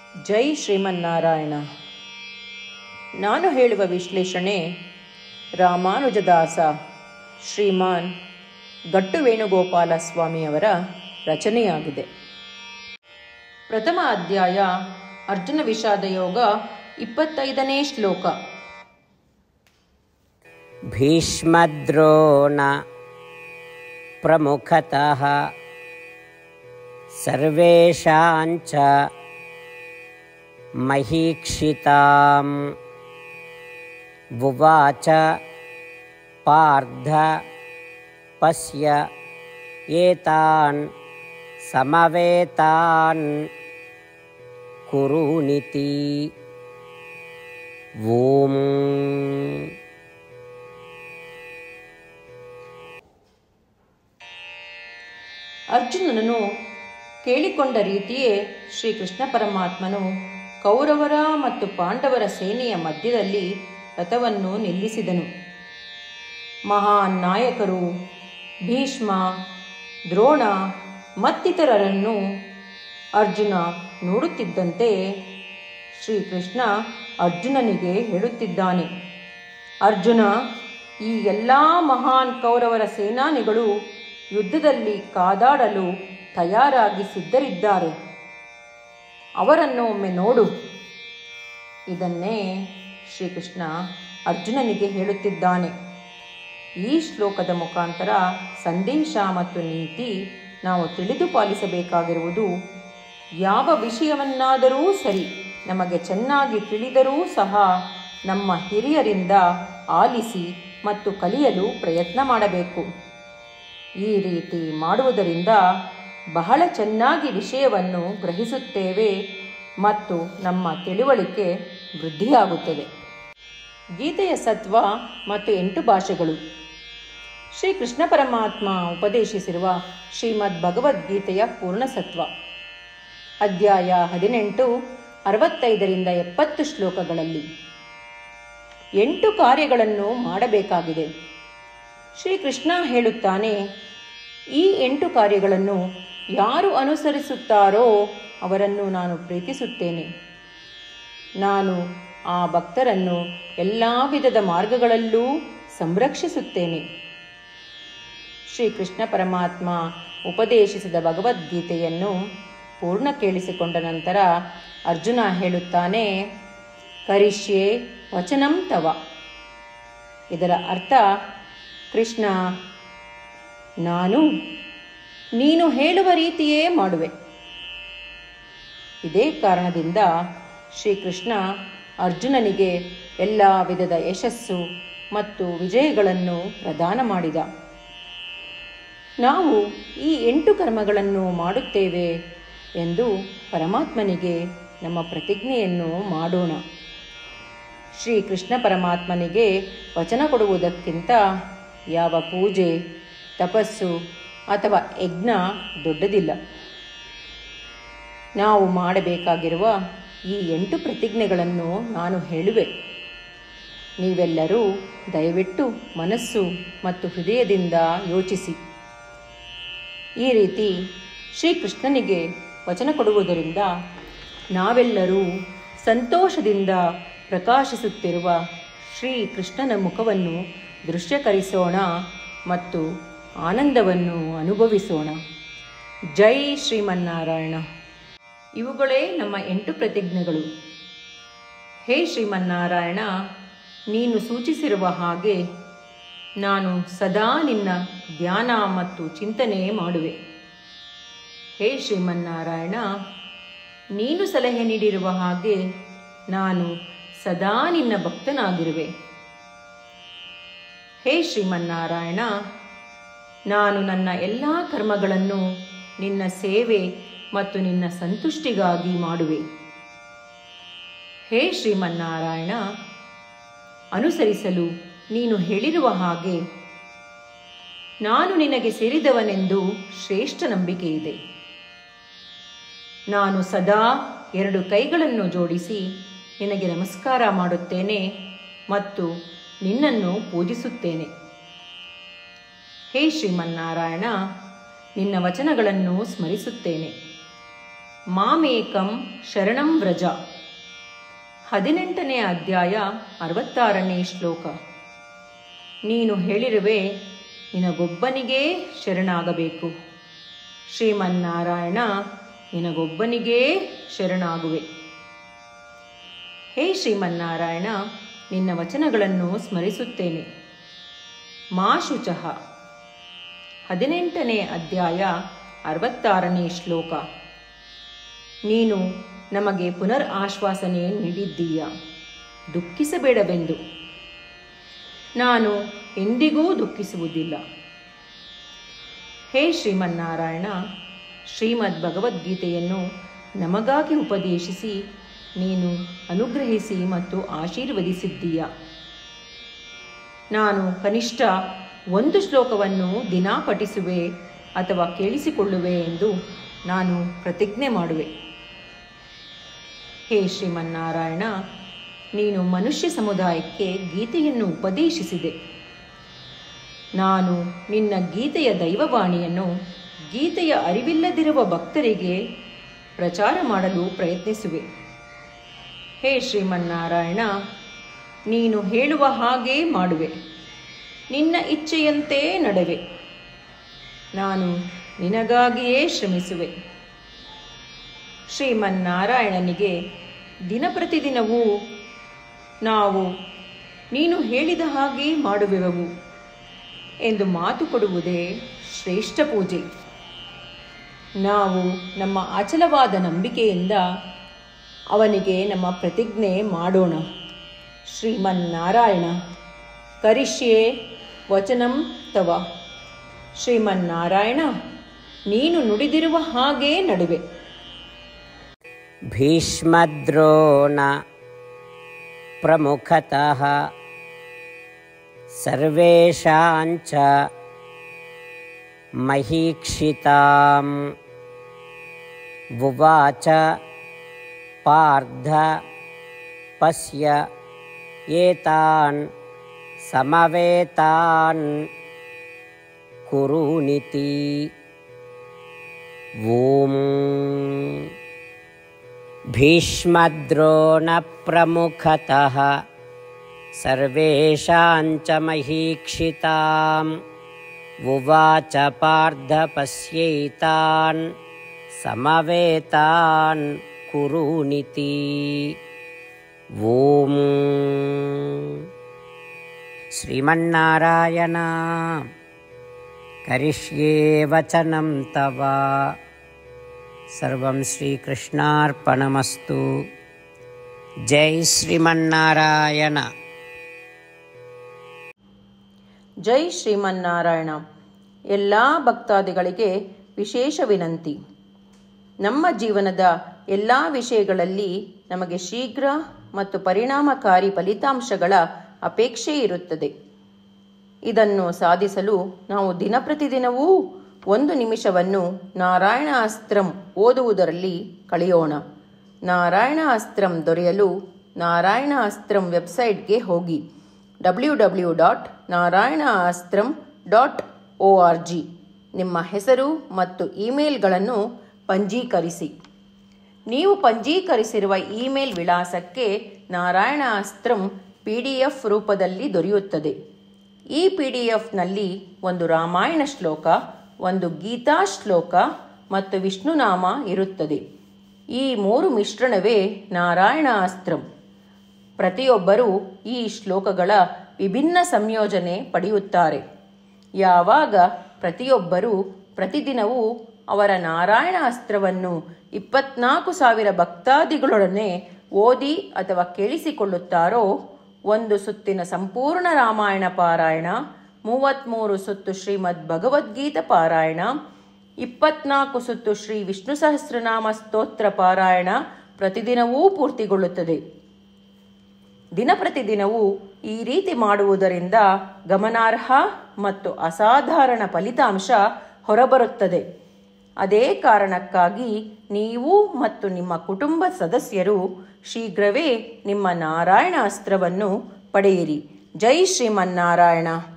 ಜೈ ಶ್ರೀಮನ್ನಾರಾಯಣ ನಾನು ಹೇಳುವ ವಿಶ್ಲೇಷಣೆ ರಾಮಾನುಜದಾಸ ಶ್ರೀಮಾನ್ ಗಟ್ಟು ವೇಣುಗೋಪಾಲ ಸ್ವಾಮಿಯವರ ರಚನೆಯಾಗಿದೆ ಪ್ರಥಮ ಅಧ್ಯಾಯ ಅರ್ಜುನ ವಿಷಾದ ಯೋಗ ಇಪ್ಪತ್ತೈದನೇ ಶ್ಲೋಕ ಭೀಷ್ಮದ್ರೋಣ ಪ್ರಮುಖತಃ ಸರ್ವೇಷಾಂಚ ಮಹೀಕ್ಷಿತಾಂ ಉವಾಚ ಪಾರ್ಧ ಪಶ್ಯ ಏತಾನ್ ಸಮವೇತಾನ್ ಕುರುನಿತಿ ಓಂ ಅರ್ಜುನನನ್ನು ಕೇಳಿಕೊಂಡ ರೀತಿಯೇ ಶ್ರೀಕೃಷ್ಣ ಪರಮಾತ್ಮನು ಕೌರವರ ಮತ್ತು ಪಾಂಡವರ ಸೇನೆಯ ಮಧ್ಯದಲ್ಲಿ ರಥವನ್ನು ನಿಲ್ಲಿಸಿದನು ಮಹಾನ್ ನಾಯಕರು ಭೀಷ್ಮ ದ್ರೋಣ ಮತ್ತಿತರರನ್ನು ಅರ್ಜುನ ನೋಡುತ್ತಿದ್ದಂತೆ ಶ್ರೀಕೃಷ್ಣ ಅರ್ಜುನನಿಗೆ ಹೇಳುತ್ತಿದ್ದಾನೆ ಅರ್ಜುನ ಈ ಎಲ್ಲ ಮಹಾನ್ ಕೌರವರ ಸೇನಾನಿಗಳು ಯುದ್ಧದಲ್ಲಿ ಕಾದಾಡಲು ತಯಾರಾಗಿ ಸಿದ್ಧರಿದ್ದಾರೆ ಅವರನ್ನು ಒಮ್ಮೆ ನೋಡು ಇದನ್ನೇ ಶ್ರೀಕೃಷ್ಣ ಅರ್ಜುನನಿಗೆ ಹೇಳುತ್ತಿದ್ದಾನೆ ಈ ಶ್ಲೋಕದ ಮುಖಾಂತರ ಸಂದೇಶ ಮತ್ತು ನೀತಿ ನಾವು ತಿಳಿದು ಪಾಲಿಸಬೇಕಾಗಿರುವುದು ಯಾವ ವಿಷಯವನ್ನಾದರೂ ಸರಿ ನಮಗೆ ಚೆನ್ನಾಗಿ ತಿಳಿದರೂ ಸಹ ನಮ್ಮ ಹಿರಿಯರಿಂದ ಆಲಿಸಿ ಮತ್ತು ಕಲಿಯಲು ಪ್ರಯತ್ನ ಮಾಡಬೇಕು ಈ ರೀತಿ ಮಾಡುವುದರಿಂದ ಬಹಳ ಚೆನ್ನಾಗಿ ವಿಷಯವನ್ನು ಗ್ರಹಿಸುತ್ತೇವೆ ಮತ್ತು ನಮ್ಮ ತಿಳುವಳಿಕೆ ವೃದ್ಧಿಯಾಗುತ್ತದೆ ಗೀತೆಯ ಸತ್ವ ಮತ್ತು ಎಂಟು ಭಾಷೆಗಳು ಶ್ರೀ ಕೃಷ್ಣ ಪರಮಾತ್ಮ ಉಪದೇಶಿಸಿರುವ ಶ್ರೀಮದ್ ಭಗವದ್ಗೀತೆಯ ಪೂರ್ಣ ಸತ್ವ ಅಧ್ಯಾಯ ಹದಿನೆಂಟು ಅರವತ್ತೈದರಿಂದ ಎಪ್ಪತ್ತು ಶ್ಲೋಕಗಳಲ್ಲಿ ಎಂಟು ಕಾರ್ಯಗಳನ್ನು ಮಾಡಬೇಕಾಗಿದೆ ಶ್ರೀಕೃಷ್ಣ ಹೇಳುತ್ತಾನೆ ಈ ಎಂಟು ಕಾರ್ಯಗಳನ್ನು ಯಾರು ಅನುಸರಿಸುತ್ತಾರೋ ಅವರನ್ನು ನಾನು ಪ್ರೀತಿಸುತ್ತೇನೆ ನಾನು ಆ ಭಕ್ತರನ್ನು ಎಲ್ಲ ವಿಧದ ಮಾರ್ಗಗಳಲ್ಲೂ ಸಂರಕ್ಷಿಸುತ್ತೇನೆ ಶ್ರೀಕೃಷ್ಣ ಪರಮಾತ್ಮ ಉಪದೇಶಿಸಿದ ಭಗವದ್ಗೀತೆಯನ್ನು ಪೂರ್ಣ ಕೇಳಿಸಿಕೊಂಡ ನಂತರ ಅರ್ಜುನ ಹೇಳುತ್ತಾನೆ ಕರಿಷ್ಯೆ ವಚನಂ ತವ ಇದರ ಅರ್ಥ ಕೃಷ್ಣ ನಾನು ನೀನು ಹೇಳುವ ರೀತಿಯೇ ಮಾಡುವೆ ಇದೇ ಕಾರಣದಿಂದ ಶ್ರೀಕೃಷ್ಣ ಅರ್ಜುನನಿಗೆ ಎಲ್ಲ ವಿಧದ ಯಶಸ್ಸು ಮತ್ತು ವಿಜಯಗಳನ್ನು ಪ್ರದಾನ ಮಾಡಿದ ನಾವು ಈ ಎಂಟು ಕರ್ಮಗಳನ್ನು ಮಾಡುತ್ತೇವೆ ಎಂದು ಪರಮಾತ್ಮನಿಗೆ ನಮ್ಮ ಪ್ರತಿಜ್ಞೆಯನ್ನು ಮಾಡೋಣ ಶ್ರೀ ಕೃಷ್ಣ ಪರಮಾತ್ಮನಿಗೆ ವಚನ ಕೊಡುವುದಕ್ಕಿಂತ ಯಾವ ಪೂಜೆ ತಪಸ್ಸು ಅಥವಾ ಯಜ್ಞ ದೊಡ್ಡದಿಲ್ಲ ನಾವು ಮಾಡಬೇಕಾಗಿರುವ ಈ ಎಂಟು ಪ್ರತಿಜ್ಞೆಗಳನ್ನು ನಾನು ಹೇಳುವೆ ನೀವೆಲ್ಲರೂ ದಯವಿಟ್ಟು ಮನಸ್ಸು ಮತ್ತು ಹೃದಯದಿಂದ ಯೋಚಿಸಿ ಈ ರೀತಿ ಶ್ರೀಕೃಷ್ಣನಿಗೆ ವಚನ ಕೊಡುವುದರಿಂದ ನಾವೆಲ್ಲರೂ ಸಂತೋಷದಿಂದ ಪ್ರಕಾಶಿಸುತ್ತಿರುವ ಶ್ರೀ ಕೃಷ್ಣನ ಮುಖವನ್ನು ದೃಶ್ಯಕರಿಸೋಣ ಮತ್ತು ಆನಂದವನ್ನು ಅನುಭವಿಸೋಣ ಜೈ ಶ್ರೀಮನ್ನಾರಾಯಣ ಇವುಗಳೇ ನಮ್ಮ ಎಂಟು ಪ್ರತಿಜ್ಞೆಗಳು ಹೇ ಶ್ರೀಮನ್ನಾರಾಯಣ ನೀನು ಸೂಚಿಸಿರುವ ಹಾಗೆ ನಾನು ಸದಾ ನಿನ್ನ ಧ್ಯಾನ ಮತ್ತು ಚಿಂತನೆ ಮಾಡುವೆ ಹೇ ಶ್ರೀಮನ್ನಾರಾಯಣ ನೀನು ಸಲಹೆ ನೀಡಿರುವ ಹಾಗೆ ನಾನು ಸದಾ ನಿನ್ನ ಭಕ್ತನಾಗಿರುವೆ ಹೇ ಶ್ರೀಮನ್ನಾರಾಯಣ ನಾನು ನನ್ನ ಎಲ್ಲ ಕರ್ಮಗಳನ್ನು ನಿನ್ನ ಸೇವೆ ಮತ್ತು ನಿನ್ನ ಸಂತುಷ್ಟಿಗಾಗಿ ಮಾಡುವೆ ಹೇ ಶ್ರೀಮನ್ನಾರಾಯಣ ಅನುಸರಿಸಲು ನೀನು ಹೇಳಿರುವ ಹಾಗೆ ನಾನು ನಿನಗೆ ಸೇರಿದವನೆಂದು ಶ್ರೇಷ್ಠ ನಂಬಿಕೆ ಇದೆ ನಾನು ಸದಾ ಎರಡು ಕೈಗಳನ್ನು ಜೋಡಿಸಿ ನಿನಗೆ ನಮಸ್ಕಾರ ಮಾಡುತ್ತೇನೆ ಮತ್ತು ನಿನ್ನನ್ನು ಪೂಜಿಸುತ್ತೇನೆ ಹೇ ಶ್ರೀಮನ್ನಾರಾಯಣ ನಿನ್ನ ವಚನಗಳನ್ನು ಸ್ಮರಿಸುತ್ತೇನೆ ಮಾಮೇಕಂ ಶರಣಂ ವ್ರಜ ಹದಿನೆಂಟನೇ ಅಧ್ಯಾಯ ಅರವತ್ತಾರನೇ ಶ್ಲೋಕ ನೀನು ಹೇಳಿರುವೆ ನಿನಗೊಬ್ಬನಿಗೇ ಶರಣಾಗಬೇಕು ಶ್ರೀಮನ್ನಾರಾಯಣ ನಿನಗೊಬ್ಬನಿಗೇ ಶರಣಾಗುವೆ ಹೇ ಶ್ರೀಮನ್ನಾರಾಯಣ ನಿನ್ನ ವಚನಗಳನ್ನು ಸ್ಮರಿಸುತ್ತೇನೆ ಮಾ ಶುಚಃ ಹದಿನೆಂಟನೇ ಅಧ್ಯಾಯ ಅರವತ್ತಾರನೇ ಶ್ಲೋಕ ನೀನು ನಮಗೆ ಪುನರ್ ಆಶ್ವಾಸನೆ ನೀಡಿದ್ದೀಯ ದುಃಖಿಸಬೇಡವೆಂದು ನಾನು ಎಂದಿಗೂ ದುಃಖಿಸುವುದಿಲ್ಲ ಹೇ ಶ್ರೀಮನ್ನಾರಾಯಣ ಶ್ರೀಮದ್ ಭಗವದ್ಗೀತೆಯನ್ನು ನಮಗಾಗಿ ಉಪದೇಶಿಸಿ ನೀನು ಅನುಗ್ರಹಿಸಿ ಮತ್ತು ಆಶೀರ್ವದಿಸಿದ್ದೀಯ ನಾನು ಕನಿಷ್ಠ ಒಂದು ಶ್ಲೋಕವನ್ನು ದಿನಾ ಪಠಿಸುವೆ ಅಥವಾ ಕೇಳಿಸಿಕೊಳ್ಳುವೆ ಎಂದು ನಾನು ಪ್ರತಿಜ್ಞೆ ಮಾಡುವೆ ಹೇ ಶ್ರೀಮನ್ನಾರಾಯಣ ನೀನು ಮನುಷ್ಯ ಸಮುದಾಯಕ್ಕೆ ಗೀತೆಯನ್ನು ಉಪದೇಶಿಸಿದೆ ನಾನು ನಿನ್ನ ಗೀತೆಯ ದೈವವಾಣಿಯನ್ನು ಗೀತೆಯ ಅರಿವಿಲ್ಲದಿರುವ ಭಕ್ತರಿಗೆ ಪ್ರಚಾರ ಮಾಡಲು ಪ್ರಯತ್ನಿಸುವೆ ಹೇ ಶ್ರೀಮನ್ನಾರಾಯಣ ನೀನು ಹೇಳುವ ಹಾಗೇ ಮಾಡುವೆ ನಿನ್ನ ಇಚ್ಛೆಯಂತೆ ನಡೆವೆ ನಾನು ನಿನಗಾಗಿಯೇ ಶ್ರಮಿಸುವೆ ಶ್ರೀಮನ್ನಾರಾಯಣನಿಗೆ ದಿನಪ್ರತಿದಿನವೂ ನಾವು ನೀನು ಹೇಳಿದ ಹಾಗೆ ಮಾಡುವೆವು ಎಂದು ಮಾತು ಕೊಡುವುದೇ ಶ್ರೇಷ್ಠ ಪೂಜೆ ನಾವು ನಮ್ಮ ಅಚಲವಾದ ನಂಬಿಕೆಯಿಂದ ಅವನಿಗೆ ನಮ್ಮ ಪ್ರತಿಜ್ಞೆ ಮಾಡೋಣ ಶ್ರೀಮನ್ನಾರಾಯಣ ಕರಿಷ್ಯೆ ವಚನಂ ತವ ಶ್ರೀಮನ್ನಾರಾಯಣ ನೀನು ನುಡಿದಿರುವ ಹಾಗೇ ನಡುವೆ ಭೀಷ್ಮದ್ರೋಣ ಪ್ರಮುಖತಃ ಸರ್ವೇಷಾಂಚ ಮಹೀಕ್ಷಿತಾಂ ಉವಾಚ ಪಾರ್ಧ ಪಶ್ಯ ಏತಾನ್ ಸಮವೇತಾನ್ ಕುರುನಿತಿ ಓಂ भीष्मद्रोणप्रमुखतः सर्वेषां च महीक्षिताम् उवाच पार्थ पश्यैतान् समवेतान् कुरुनिति ॐ श्रीमन्नारायण करिष्ये वचनं तव सर्वं श्रीकृष्णार्पणमस्तु जय श्रीमन्नारायण ಜೈ ಶ್ರೀಮನ್ನಾರಾಯಣ ಎಲ್ಲ ಭಕ್ತಾದಿಗಳಿಗೆ ವಿಶೇಷ ವಿನಂತಿ ನಮ್ಮ ಜೀವನದ ಎಲ್ಲ ವಿಷಯಗಳಲ್ಲಿ ನಮಗೆ ಶೀಘ್ರ ಮತ್ತು ಪರಿಣಾಮಕಾರಿ ಫಲಿತಾಂಶಗಳ ಅಪೇಕ್ಷೆ ಇರುತ್ತದೆ ಇದನ್ನು ಸಾಧಿಸಲು ನಾವು ದಿನಪ್ರತಿದಿನವೂ ಒಂದು ನಿಮಿಷವನ್ನು ನಾರಾಯಣ ಅಸ್ತ್ರಂ ಓದುವುದರಲ್ಲಿ ಕಳೆಯೋಣ ನಾರಾಯಣ ಅಸ್ತ್ರಂ ದೊರೆಯಲು ನಾರಾಯಣ ಅಸ್ತ್ರಂ ವೆಬ್ಸೈಟ್ಗೆ ಹೋಗಿ W W dot Narayana Astram dot O R G ನಿಮ್ಮ ಹೆಸರು ಮತ್ತು ಇಮೇಲ್ಗಳನ್ನು ಪಂಜೀಕರಿಸಿ ನೀವು ಪಂಜೀಕರಿಸಿರುವ ಇಮೇಲ್ ವಿಳಾಸಕ್ಕೆ Narayana Astram P D F ರೂಪದಲ್ಲಿ ದೊರೆಯುತ್ತದೆ ಈ ಪಿ ಡಿ ಎಫ್ನಲ್ಲಿ ಒಂದು ರಾಮಾಯಣ ಶ್ಲೋಕ ಒಂದು ಗೀತಾ ಶ್ಲೋಕ ಮತ್ತು ವಿಷ್ಣುನಾಮ ಇರುತ್ತದೆ ಈ ಮೂರು ಮಿಶ್ರಣವೇ ನಾರಾಯಣ ಅಸ್ತ್ರಂ ಪ್ರತಿಯೊಬ್ಬರೂ ಈ ಶ್ಲೋಕಗಳ ವಿಭಿನ್ನ ಸಂಯೋಜನೆ ಪಡೆಯುತ್ತಾರೆ ಯಾವಾಗ ಪ್ರತಿಯೊಬ್ಬರೂ ಪ್ರತಿದಿನವೂ ಅವರ ನಾರಾಯಣ ಅಸ್ತ್ರವನ್ನು ಇಪ್ಪತ್ನಾಲ್ಕು ಸಾವಿರ ಭಕ್ತಾದಿಗಳೊಡನೆ ಓದಿ ಅಥವಾ ಕೇಳಿಸಿಕೊಳ್ಳುತ್ತಾರೋ ಒಂದು ಸುತ್ತಿನ ಸಂಪೂರ್ಣ ರಾಮಾಯಣ ಪಾರಾಯಣ ಮೂವತ್ತ್ಮೂರು ಸುತ್ತು ಶ್ರೀಮದ್ ಭಗವದ್ಗೀತ ಪಾರಾಯಣ ಇಪ್ಪತ್ನಾಲ್ಕು ಸುತ್ತು ಶ್ರೀ ವಿಷ್ಣು ಸಹಸ್ರನಾಮ ಸ್ತೋತ್ರ ಪಾರಾಯಣ ಪ್ರತಿದಿನವೂ ಪೂರ್ತಿಗೊಳ್ಳುತ್ತದೆ ದಿನಪ್ರತಿದಿನವೂ ಈ ರೀತಿ ಮಾಡುವುದರಿಂದ ಗಮನಾರ್ಹ ಮತ್ತು ಅಸಾಧಾರಣ ಫಲಿತಾಂಶ ಹೊರಬರುತ್ತದೆ ಅದೇ ಕಾರಣಕ್ಕಾಗಿ ನೀವು ಮತ್ತು ನಿಮ್ಮ ಕುಟುಂಬ ಸದಸ್ಯರು ಶೀಘ್ರವೇ ನಿಮ್ಮ ನಾರಾಯಣ ಅಸ್ತ್ರವನ್ನು ಪಡೆಯಿರಿ ಜೈ ಶ್ರೀಮನ್ನಾರಾಯಣ